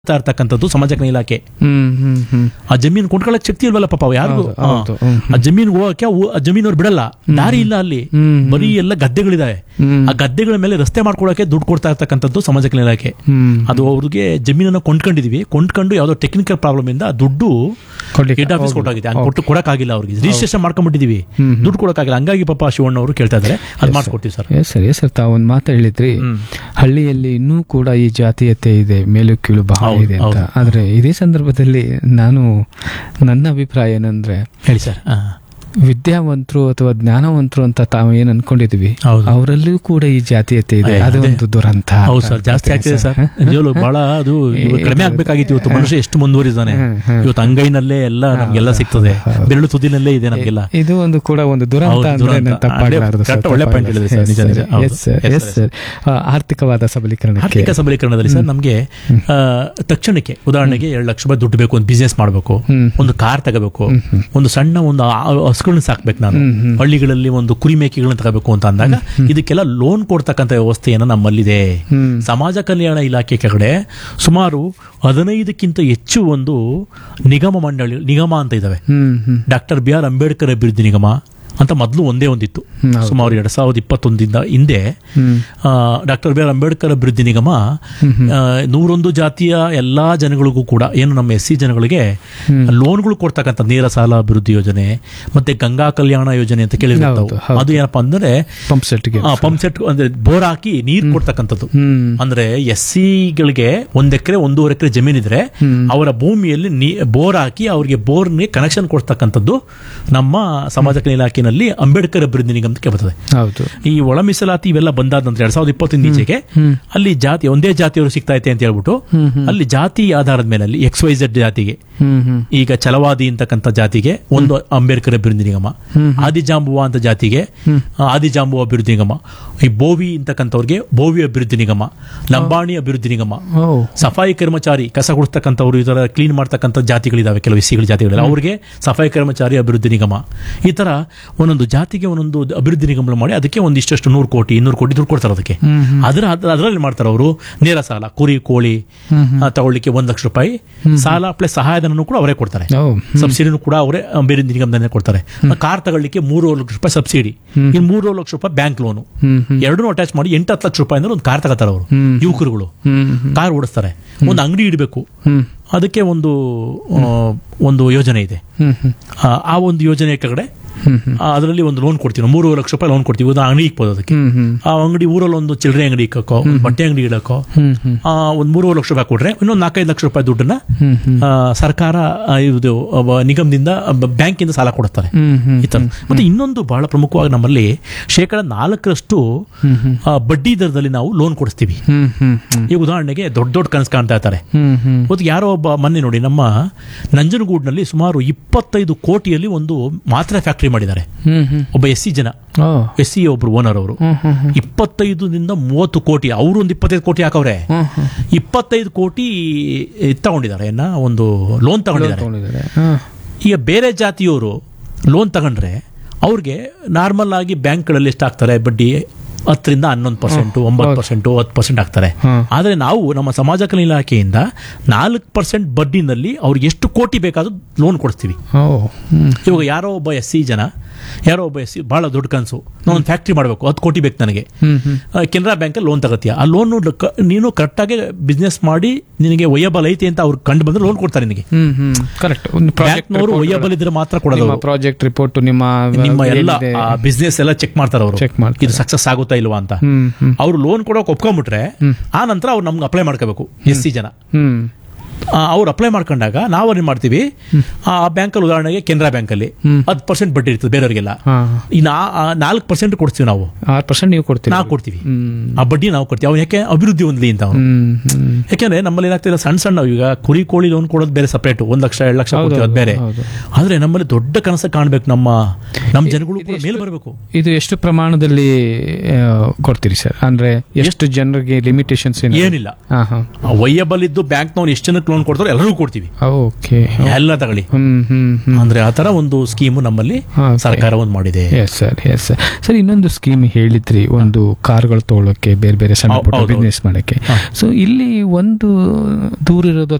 ಮಾಡ್ತಾ ಇರ್ತಕ್ಕಂಥದ್ದು ಸಮಾಜ ಕಲ್ಯಾಣ ಇಲಾಖೆ ಹ್ಮ್ ಹ್ಮ್ ಹ್ಮ್ ಆ ಜಮೀನು ಕೊಂಡ್ಕೊಳ್ಳಕ್ ಶಕ್ತಿ ಇಲ್ವಲ್ಲ ಪಾಪ ಯಾರಿಗೂ ಹೌದು, ಹೌದು, ಹ್ಮ್, ಆ ಜಮೀನು ಹೋಗಕ್ಕೆ ಅವು- ಆ ಜಮೀನವ್ರು ಬಿಡಲ್ಲ ದಾರಿ ಇಲ್ಲ ಅಲ್ಲಿ ಹ್ಮ್, ಬರೀ ಎಲ್ಲ ಗದ್ದೆಗಳಿದಾವೆ ಹ್ಮ್. ಆ ಗದ್ದೆಗಳ ಮೇಲೆ ರಸ್ತೆ ಮಾಡ್ಕೊಳಕ್ಕೆ ದುಡ್ಡು ಕೊಡ್ತಾ ಇರ್ತಕ್ಕಂಥದ್ದು ಸಮಾಜ ಕಲ್ಯಾಣ ಇಲಾಖೆ ಹ್ಮ್ ಅದು ಅವ್ರಿಗೆ ಜಮೀನನ್ನ ಕೊಂಡ್ಕೊಂಡಿದೀವಿ ಕೊಂಡ್ಕೊಂಡು ಯಾವ್ದೋ ಟೆಕ್ನಿಕಲ್ ಪ್ರಾಬ್ಲಮ್ ಇಂದ ಆ ದುಡ್ಡು ಕೊಡ್ಲಿಕ್ಕೆ ಹೆಡ್ ಆಫೀಸ್ ಕೊಟ್ಟಾಗಿದೆ ಹಂಗೆ ಕೊಟ್ಟು ಕೊಡಕ್ಕಾಗಿಲ್ಲ ಅವ್ರಿಗೆ ರಿಜಿಸ್ಟ್ರೇಷನ್ ಮಾಡ್ಕೊಂಡ್ಬಿಟ್ಟಿದೀವಿ ಹ್ಮ್. ದುಡ್ಡು ಕೊಡಕ್ಕಾಗಿಲ್ಲ ಹಂಗಾಗಿ ಪಾಪ ಶಿವಣ್ಣ ಅವರು ಕೇಳ್ತಾ ಇದಾರೆ ಅದು ಮಾಡ್ಕೊಡ್ತೀವಿ sir yes sir yes sir ತಾವು ಒಂದು ಮಾತು ಹೇಳಿದ್ರಿ ಹ್ಮ್. ಹಳ್ಳಿಯಲ್ಲಿ ಇನ್ನೂ ಕೂಡ ಈ ಜಾತೀಯತೆ ಇದೆ ಮೇಲು ಕೀಳು ಬಹಳ ಹೌದು, ಇದೆ ಅಂತ ಹೌದು. ಆದ್ರೆ ಇದೇ ಸಂದರ್ಭದಲ್ಲಿ ನಾನು ನನ್ನ ಅಭಿಪ್ರಾಯ ಏನಂದ್ರೆ ಹೇಳಿ ಸರ್ ಹಾ. ವಿದ್ಯಾವಂತರು ಅಥವಾ ಜ್ಞಾನವಂತರು ಅಂತ ತಾವು ಏನ್ ಅನ್ಕೊಂಡಿದೀವಿ ಹೌದು. ಅವರಲ್ಲೂ ಕೂಡ ಈ ಜಾತೀಯತೆ ಇದೆ ಅದೇ, ಅದು ಅದೇ. ಒಂದು ದುರಂತ ಹೌದು ಸರ್ ಜಾಸ್ತಿ ಆಗ್ತಿದೆ ಸರ್ ನಿಜವಾಗ್ಲೂ ಬಹಳ ಅದು ಇವಾಗ ಕಡಿಮೆ ಆಗ್ಬೇಕಾಗಿತ್ತು ಇವತ್ತು ಮನುಷ್ಯ ಎಷ್ಟು ಮುಂದುವರಿದಾನೆ ಹ್ಮ್, ಹ್ಮ್. ಇವತ್ತು ಅಂಗೈನಲ್ಲೇ ಎಲ್ಲ ನಮ್ಗೆಲ್ಲ ಸಿಗ್ತದೆ ಹೌದು. ಬೆರಳು ತುದಿನಲ್ಲೇ ಇದೆ ನಮ್ಗೆಲ್ಲ ಇದು ಒಂದು ಕೂಡ ಒಂದು ದುರಂತ ಹೌದು, ಅಂದ್ರೆ ದುರಂತ. ನಾನು ತಪ್ಪಾಗಲಾರದು correct, ಒಳ್ಳೆ point ಹೇಳಿದ್ರಿ ಸರ್, ನಿಜ, ನಿಜ. ಹೌದು. ಎಸ್ ಸರ್ ಆರ್ಥಿಕವಾದ ಸಬಲೀಕರಣಕ್ಕೆ ಆರ್ಥಿಕ ಸಬಲೀಕರಣದಲ್ಲಿ ಸರ್ ನಮಗೆ ಆ, ತಕ್ಷಣಕ್ಕೆ ಉದಾಹರಣೆಗೆ ಎರಡು ಲಕ್ಷ ರೂಪಾಯಿ ದುಡ್ಡು ಬೇಕು ಒಂದು ಬಿಸ್ನೆಸ್ ಮಾಡಬೇಕು ಹ್ಮ್. ಒಂದು ಕಾರ್ ತಗೋಬೇಕು ಒಂದು ಸಣ್ಣ ಒಂದು ಆ- ಹಸುಗಳನ್ನ ಸಾಕ್ಬೇಕು ನಾನು ಹ್ಮ್, ಹ್ಮ್. ಹಳ್ಳಿಗಳಲ್ಲಿ ಒಂದು ಕುರಿ ಮೇಕೆಗಳನ್ನ ತಗೋಬೇಕು ಅಂತ ಅಂದಾಗ ಇದಕ್ಕೆಲ್ಲ ಲೋನ್ ಕೊಡ್ತಕ್ಕಂಥ ವ್ಯವಸ್ಥೆಯನ್ನು ನಮ್ಮಲ್ಲಿದೆ ಹ್ಮ್ ಸಮಾಜ ಕಲ್ಯಾಣ ಇಲಾಖೆ ಕೆಳಗಡೆ ಸುಮಾರು ಹದಿನೈದಕ್ಕಿಂತ ಹೆಚ್ಚು ಒಂದು ನಿಗಮ ಮಂಡಳಿ ನಿಗಮ ಅಂತ ಇದಾವೆ ಹ್ಮ್ ಹ್ಮ್ ಡಾಕ್ಟರ್ ಬಿ ಆರ್ ಅಂಬೇಡ್ಕರ್ ಅಭಿವೃದ್ಧಿ ನಿಗಮ ಅಂತ ಮೊದಲು ಒಂದೇ ಒಂದಿತ್ತು ಹ್ಮ್, ಹೌದು. ಸುಮಾರು ಎರಡ್ ಸಾವಿರದ ಇಪ್ಪತ್ತೊಂದಿಂದ ಹಿಂದೆ ಹ್ಮ್ ಡಾಕ್ಟರ್ ಬಿ ಆರ್ ಅಂಬೇಡ್ಕರ್ ಅಭಿವೃದ್ಧಿ ನಿಗಮ ಆ, ನೂರೊಂದು ಜಾತಿಯ ಎಲ್ಲಾ ಜನಗಳಿಗೂ ಕೂಡ ಏನು ನಮ್ಮ ಎಸ್ ಸಿ ಜನಗಳಿಗೆ ಲೋನ್ಗಳು ಕೊಡ್ತಕ್ಕಂಥ ನೇರ ಸಾಲ ಅಭಿವೃದ್ಧಿ ಯೋಜನೆ ಮತ್ತೆ ಗಂಗಾ ಕಲ್ಯಾಣ ಯೋಜನೆ ಅಂತ ಕೇಳಿರ್ತಾವೆ ಹೌದು, ಹೌದು. ಅದು ಏನಪ್ಪಾ ಅಂದ್ರೆ ಪಂಪ್ ಸೆಟ್ಗೆ ಪಂಪ್ ಸೆಟ್ ಅಂದ್ರೆ ಬೋರ್ ಹಾಕಿ ನೀರ್ ಕೊಡ್ತಕ್ಕಂಥದ್ದು ಹ್ಮ್ ಅಂದ್ರೆ ಎಸ್ ಸಿಗಳಿಗೆ ಒಂದ್ ಎಕರೆ ಒಂದೂವರೆ ಎಕರೆ ಜಮೀನಿದ್ರೆ ಅವರ ಭೂಮಿಯಲ್ಲಿ ನೀ ಬೋರ್ ಹಾಕಿ ಅವರಿಗೆ ಬೋರ್ಗೆ ಕನೆಕ್ಷನ್ ಕೊಡ್ತಕ್ಕಂಥದ್ದು ನಮ್ಮ ಸಮಾಜ ಕಲ್ಯಾಣ ಇಲಾಖೆಯಲ್ಲಿ ಅಂಬೇಡ್ಕರ್ ಅಭಿವೃದ್ಧಿ ನಿಗಮಕ್ಕೆ ಬರ್ತದೆ ಹೌದು ಈ ಒಳ ಮೀಸಲಾತಿ ಇವೆಲ್ಲ ಬಂದಾದ ನಂತರ ಎರಡ್ ಸಾವಿರದ ಇಪ್ಪತ್ತೊಂದು ಈಚೆಗೆ ಅಲ್ಲಿ ಜಾತಿ ಒಂದೇ ಜಾತಿಯವರು ಸಿಗ್ತಾ ಐತೆ ಅಂತ ಹೇಳ್ಬಿಟ್ಟು ಅಲ್ಲಿ ಜಾತಿ ಆಧಾರದ ಮೇಲೆ ಅಲ್ಲಿ ಎಕ್ಸ್ ವೈ ಝೆಡ್ ಜಾತಿಗೆ ಹ್ಮ್ ಹ್ಮ್ ಈಗ ಛಲವಾದಿ ಅಂತಕ್ಕಂಥ ಜಾತಿಗೆ ಒಂದು ಅಂಬೇಡ್ಕರ್ ಅಭಿವೃದ್ಧಿ ನಿಗಮ ಆದಿಜಾಂಬುವ ಅಂತ ಜಾತಿಗೆ ಆ, ಆದಿಜಾಂಬುವ ಅಭಿವೃದ್ಧಿ ನಿಗಮ ಈ ಬೋವಿ ಅಂತಕ್ಕಂಥವ್ರಿಗೆ ಬೋವಿ ಅಭಿವೃದ್ಧಿ ನಿಗಮ ಲಂಬಾಣಿ ಅಭಿವೃದ್ಧಿ ನಿಗಮ ಓ ಸಫಾಯಿ ಕರ್ಮಚಾರಿ ಕಸ ಗುಡಿಸ್ತಕ್ಕಂಥವ್ರು ಈ ಥರ ಕ್ಲೀನ್ ಮಾಡ್ತಕ್ಕಂಥ ಜಾತಿಗಳಿದಾವೆ ಕೆಲವು ಎಸ್ಸಿಗಳ ಜಾತಿಗಳಿಲ್ಲ ಅವ್ರಿಗೆ ಸಫಾಯಿ ಕರ್ಮಚಾರಿ ಅಭಿವೃದ್ಧಿ ನಿಗಮ ಈ ಥರ ಒಂದೊಂದು ಜಾತಿಗೆ ಒಂದೊಂದು ಅಭಿವೃದ್ಧಿ ನಿಗಮ ಮಾಡಿ ಅದಕ್ಕೆ ಒಂದಿಷ್ಟು ನೂರು ಕೋಟಿ ಇನ್ನೂರು ಕೋಟಿ ದುಡ್ಡು ಕೊಡ್ತಾರೆ ಅದಕ್ಕೆ ಅದರ ಅದ್ರ- ಅದರಲ್ಲಿ ಮಾಡ್ತಾರೆ ಅವರು ನೇರ ಸಾಲ ಕುರಿ ಕೋಳಿ ಆ, ತಗೊಳ್ಳಿಕ್ಕೆ ಒಂದು ಲಕ್ಷ ರೂಪಾಯಿ ಸಾಲ ಪ್ಲಸ್ ಸಹಾಯಧನನು ಕೂಡ ಅವರೇ ಕೊಡ್ತಾರೆ ಓ ಸಬ್ಸಿಡಿನೂ ಕೂಡ ಅವರೇ ಅಭಿವೃದ್ಧಿ ನಿಗಮದಲ್ಲೇ ಕೊಡ್ತಾರೆ ಕಾರ್ ತಗೊಳ್ಳಿಕ್ಕೆ ಮೂರುವರೆ ಲಕ್ಷ ರೂಪಾಯಿ ಸಬ್ಸಿಡಿ ಇನ್ನು ಮೂರುವರೆ ಲಕ್ಷ ರೂಪಾಯಿ ಬ್ಯಾಂಕ್ ಲೋನು ಹ್ಮ್ ಎರಡನ್ನೂ ಅಟ್ಯಾಚ್ ಮಾಡಿ ಎಂಟು ಹತ್ತು ಲಕ್ಷ ರೂಪಾಯಿ ಅಂದ್ರೆ ಒಂದು ಕಾರ್ ತಗೋತಾರೆ ಅವರು ಯುವಕರುಗಳು ಹ್ಮ್ ಕಾರ್ ಓಡಿಸ್ತಾರೆ ಒಂದು ಅಂಗಡಿ ಇಡಬೇಕು ಹ್ಮ್ ಅದಕ್ಕೆ ಒಂದು ಆ, ಒಂದು ಯೋಜನೆ ಇದೆ ಹ್ಮ್ ಹ್ಮ್ ಆ, ಆ ಒಂದು ಯೋಜನೆ ಕೆಳಗಡೆ ಹ್ಮ್ ಹ್ಮ್ ಆ, ಅದರಲ್ಲಿ ಒಂದು ಲೋನ್ ಕೊಡ್ತೀವಿ ನಾವು ಮೂರುವರೆ ಲಕ್ಷ ರೂಪಾಯಿ ಲೋನ್ ಕೊಡ್ತೀವಿ ಒಂದು ಅಂಗಡಿ ಇಕ್ಬೋದು ಅದಕ್ಕೆ ಹ್ಮ್ ಹ್ಮ್ ಆ ಅಂಗಡಿ ಊರಲ್ಲಿ ಒಂದು ಚಿಲ್ಲರೆ ಅಂಗಡಿ ಇಕ್ಕೋ ಒಂದು ಬಟ್ಟೆ ಅಂಗಡಿ ಇಡಕ್ಕೋ ಹ್ಮ್ ಹ್ಮ್ ಆ, ಒಂದು ಮೂರುವರೆ ಲಕ್ಷ ರೂಪಾಯಿ ಕೊಟ್ರೆ ಇನ್ನೊಂದು ನಾಲ್ಕೈದು ಲಕ್ಷ ರೂಪಾಯಿ ದುಡ್ಡನ್ನ ಹ್ಮ್ ಹ್ಮ್ ಆ, ಸರ್ಕಾರ ಆ, ಇದು ಅವ ನಿಗಮದಿಂದ ಬ- ಬ್ಯಾಂಕಿಂದ ಸಾಲ ಕೊಡುತ್ತಾರೆ ಹ್ಮ್ ಹ್ಮ್ ಈ ಥರ ಮತ್ತೆ ಇನ್ನೊಂದು ಬಹಳ ಪ್ರಮುಖವಾಗಿ ನಮ್ಮಲ್ಲಿ ಶೇಕಡ ನಾಲ್ಕರಷ್ಟು ಹ್ಮ್ ಹ್ಮ್ ಆ, ಬಡ್ಡಿ ದರದಲ್ಲಿ ನಾವು ಲೋನ್ ಕೊಡಿಸ್ತೀವಿ ಹ್ಮ್ ಹ್ಮ್ ಹ್ಮ್ ಈ ಉದಾಹರಣೆಗೆ ದೊಡ್ಡ ದೊಡ್ಡ ಕನಸು ಕಾಣ್ತಾ ಇರ್ತಾರೆ ಹ್ಮ್ ಹ್ಮ್ ಇವತ್ತು ಯಾರೋ ಒಬ್ಬ ಮೊನ್ನೆ ನೋಡಿ ನಮ್ಮ ನಂಜನಗೂಡಿನಲ್ಲಿ ಸುಮಾರು ಇಪ್ಪತ್ತೈದು ಕೋಟಿಯಲ್ಲಿ ಒಂದು ಮಾತ್ರೆ ಫ್ಯಾಕ್ಟರಿ ಮಾಡಿದ್ದಾರೆ ಹ್ಮ್ ಹ್ಮ್ ಒಬ್ಬ ಎಸ್ ಸಿ ಜನ ಓ ಎಸ್ ಸಿ ಒಬ್ರು ಓನರ್ ಅವರು ಹ್ಮ್ ಹ್ಮ್ ಹ್ಮ್ ಇಪ್ಪತ್ತೈದರಿಂದ ಮೂವತ್ತು ಕೋಟಿ ಅವರು ಒಂದು ಇಪ್ಪತ್ತೈದು ಕೋಟಿ ಹಾಕವ್ರೆ ಹ್ಮ್ ಹ್ಮ್ ಇಪ್ಪತ್ತೈದು ಕೋಟಿ ಇದ್ ತಗೊಂಡಿದ್ದಾರೆ ಏನ ಒಂದು ಲೋನ್ ತಗೊಂಡಿದ್ದಾರೆ ತಗೊಂಡಿದ್ದಾರೆ ಹಾ ಈಗ ಬೇರೆ ಜಾತಿಯವರು ಲೋನ್ ತಗೊಂಡ್ರೆ ಅವ್ರಿಗೆ ನಾರ್ಮಲ್ ಆಗಿ ಬ್ಯಾಂಕ್ಗಳಲ್ಲಿ ಎಷ್ಟು ಹಾಕ್ತಾರೆ ಬಡ್ಡಿ ಹತ್ತರಿಂದ ಹನ್ನೊಂದು ಪರ್ಸೆಂಟು ಒಂಬತ್ತು ಪರ್ಸೆಂಟು ಹತ್ತು ಪರ್ಸೆಂಟ್ ಹಾಕ್ತಾರೆ ಹ್ಮ್. ಆದರೆ ನಾವು ನಮ್ಮ ಸಮಾಜ ಕಲ್ಯಾಣ ಇಲಾಖೆಯಿಂದ ನಾಲ್ಕು ಪರ್ಸೆಂಟ್ ಬಡ್ಡಿನಲ್ಲಿ ಅವ್ರಿಗೆ ಎಷ್ಟು ಕೋಟಿ ಬೇಕಾದ್ರೂ ಲೋನ್ ಕೊಡ್ತೀವಿ ಓ ಹ್ಮ್ ಇವಾಗ ಯಾರೋ ಒಬ್ಬ ಎಸ್ ಸಿ ಜನ ಯಾರೋ ಒಬ್ಬ ಎಸ್ ಸಿ ಭಾಳ ದೊಡ್ಡ ಕನಸು ನಾನು ಒಂದು ಫ್ಯಾಕ್ಟ್ರಿ ಮಾಡಬೇಕು ಹತ್ತು ಕೋಟಿ ಬೇಕು ನನಗೆ ಹ್ಮ್ ಹ್ಮ್ ಆ, ಕೆನರಾ ಬ್ಯಾಂಕಲ್ಲಿ ಲೋನ್ ತಗೋತೀಯ ಆ ಲೋನ್ ನೀನು ಕರೆಕ್ಟಾಗಿ ಬಿಸ್ನೆಸ್ ಮಾಡಿ ನಿನಗೆ ಒಯ್ಯಬಲ್ ಐತೆ ಅಂತ ಅವ್ರು ಕಂಡು ಬಂದ್ರೆ ಲೋನ್ ಕೊಡ್ತಾರೆ ನಿನಗೆ ಹ್ಮ್ ಹ್ಮ್ ಕರೆಕ್ಟ್ ಒಂದು ಪ್ರಾಜೆಕ್ಟ್ ಬ್ಯಾಂಕ್ನವರು ಒಯ್ಯಬಲ್ ಇದ್ರೆ ಮಾತ್ರ ಕೊಡೋದು ನಿಮ್ಮ ಅವ್ರು. ಪ್ರಾಜೆಕ್ಟ್ ರಿಪೋರ್ಟ್ ನಿಮ್ಮ ನಿಮ್ಮ ಎಲ್ಲ ಏನಿದೆ, ಬಿಸ್ನೆಸ್ ಎಲ್ಲ ಚೆಕ್ ಮಾಡ್ತಾರೆ ಅವರು ಚೆಕ್ ಮಾಡ್ತಾರೆ. ಇದು ಸಕ್ಸಸ್ ಆಗುತ್ತಾ ಇಲ್ವಾ ಅಂತ ಹ್ಮ್ ಹ್ಮ್ ಅವ್ರು ಲೋನ್ ಕೊಡೋಕೆ ಒಪ್ಕೊಂಡ್ಬಿಟ್ರೆ ಆ ನಂತರ ಅವ್ರು ನಮ್ಗೆ ಅಪ್ಲೈ ಮಾಡ್ಕೋಬೇಕು ಎಸ್ ಸಿ ಜನ ಹ್ಮ್ ಆ, ಅವ್ರು ಅಪ್ಲೈ ಮಾಡ್ಕೊಂಡಾಗ ನಾವು ಏನ್ ಮಾಡ್ತೀವಿ ಆ ಬ್ಯಾಂಕಲ್ಲಿ ಉದಾಹರಣೆಗೆ ಕೆನರಾ ಬ್ಯಾಂಕಲ್ಲಿ ಹತ್ತು ಪರ್ಸೆಂಟ್ ಬಡ್ಡಿ ಇರ್ತದೆ ಬೇರೆಯವರಿಗೆಲ್ಲ ಹಾ ಇನ್ನು ನಾಲ್ಕು ಪರ್ಸೆಂಟ್ ಕೊಡ್ತೀವಿ ನಾವು ಆರು ಪರ್ಸೆಂಟ್ ನೀವು ಕೊಡ್ತೀರಿ ನಾವು ಕೊಡ್ತೀವಿ ಹ್ಮ್ ಆ ಬಡ್ಡಿ ನಾವು ಕೊಡ್ತೀವಿ ಅವ್ನು ಯಾಕೆ ಅಭಿವೃದ್ಧಿ ಹೊಂದಲಿ ಅಂತ ಅವ್ನು ಹ್ಮ್ ಹ್ಮ್ ಯಾಕೆಂದ್ರೆ ನಮ್ಮಲ್ಲಿ ಏನಾಗ್ತಿದೆ ಸಣ್ಣ ಸಣ್ಣ ಈಗ ಕುರಿ ಕೋಳಿ ಲೋನ್ ಕೊಡೋದು ಬೇರೆ ಸಪರೇಟ್ ಒಂದ್ ಲಕ್ಷ ಎರಡು ಲಕ್ಷ ಹೌದು, ಕೊಡ್ತೀವಿ ಅದು ಬೇರೆ ಹೌದು. ಆದ್ರೆ ನಮ್ಮಲ್ಲಿ ದೊಡ್ಡ ಕನಸು ಕಾಣ್ಬೇಕು ನಮ್ಮ ನಮ್ಮ ಜನಗಳು ಕೂಡ ಮೇಲೆ ಬರಬೇಕು ಇದು ಎಷ್ಟು ಪ್ರಮಾಣದಲ್ಲಿ ಆ, ಕೊಡ್ತೀರಿ ಸರ್ ಅಂದ್ರೆ ಎಷ್ಟು ಜನರಿಗೆ ಲಿಮಿಟೇಷನ್ಸ್ ಏನಿಲ್ಲ ಹಾ ಹಾ ವಯ್ಯಬಲ್ ಇದ್ದು ಬ್ಯಾಂಕ್ನವ್ನು ಎಷ್ಟು ಜನಕ್ಕೆ ಲೋನ್ ಕೊಡ್ತಾರೆ ಎಲ್ಲರಿಗೂ ಕೊಡ್ತೀವಿ ಓಕೆ ಎಲ್ಲ ತಗೊಳ್ಳಿ ಹ್ಮ್ ಹ್ಮ್ ಹ್ಮ್ ಅಂದ್ರೆ ಆ ತರ ಒಂದು ಸ್ಕೀಮು ನಮ್ಮಲ್ಲಿ ಹಾ, okay. ಸರ್ಕಾರ ಒಂದು ಮಾಡಿದೆ yes sir yes sir sir ಇನ್ನೊಂದು ಸ್ಕೀಮ್ ಹೇಳಿದ್ರಿ ಒಂದು ಕಾರ್ಗಳು ತಗೊಳ್ಳೋಕೆ ಬೇರೆ ಬೇರೆ ಸಣ್ಣ ಹೌ- ಪುಟ್ಟ ಹೌದು, ಬಿಸ್ನೆಸ್ ಮಾಡಕ್ಕೆ ಹಾ. ಸೊ ಇಲ್ಲಿ ಒಂದು ದೂರ ಇರೋದು